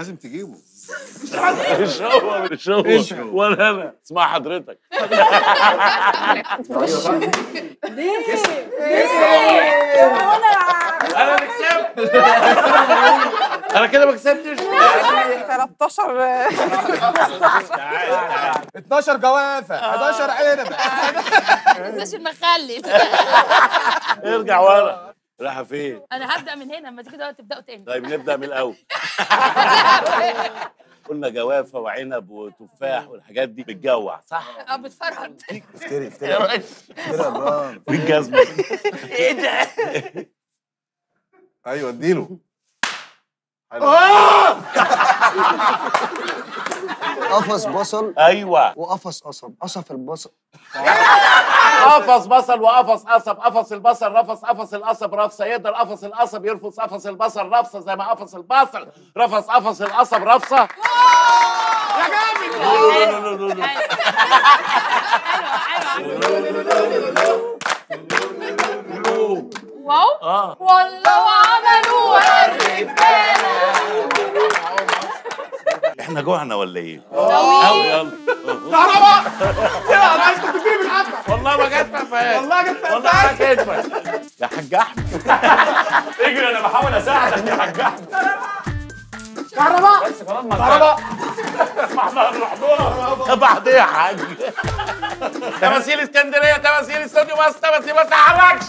لازم تجيبه مش هو مش هو ولا انا اسمع حضرتك انا اللي كسبت انا كده ما كسبتش 13 12 جوافه 11 عنب تنساش المخلل ارجع ورا رايحه فين انا هبدا من هنا اما تيجي دلوقتي تبداوا تاني طيب نبدا من الاول قلنا جوافه وعنب وتفاح والحاجات دي بتجوع صح اه بتفرهد افتري افتري يا ريس افتري يا ابراهيم في الجزمه ايه ده ايوه اديله قفص بصل ايوه وقفص قصب قصف البصل قفص بصل وقفص قصب قفص البصل رفص قفص القصب رفصه يقدر قفص القصب يرفص قفص البصل رفصه زي ما قفص البصل رفص قفص القصب رفصه يا جامد واو اه والله وعملوها احنا جوعنا ولا ايه؟ قوي. قوي يلا كهرباء يا انا عايز كنت تجيبي بالعافيه والله ما جت فهد والله جت في والله ما كدبه يا حاج احمد اجري انا بحاول اساعدك يا حاج احمد كهرباء بس خلاص ما كهرباء ما احنا هنروح دور بعد ايه يا حاج تماثيل اسكندريه تماثيل استوديو مصر تماثيل ما تتحركش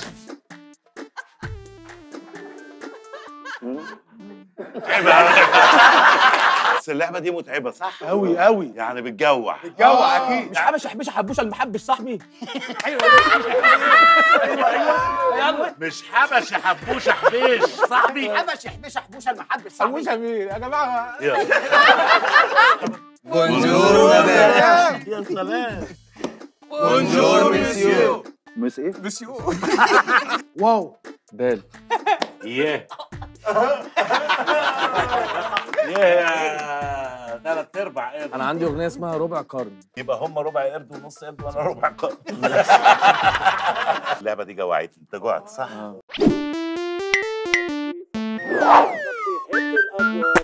متعبة بس اللعبة دي متعبة صح؟ قوي قوي يعني بتجوع جوع اكيد مش حبش حبشه حبوشه المحبش صاحبي مش حبش يا حبوش حبيش صاحبي حبش حبشه حبوشه المحبش صاحبي حبوشه مين يا جماعه يلا بونجور يا سلام بونجور مسيو مس ايه؟ مسيو واو دال يه يه ثلاث ارباع قرد انا عندي اغنيه اسمها ربع قرن يبقى هم ربع قرد ونص قرد وانا ربع قرد اللعبه دي جوعتني انت جوعت صح؟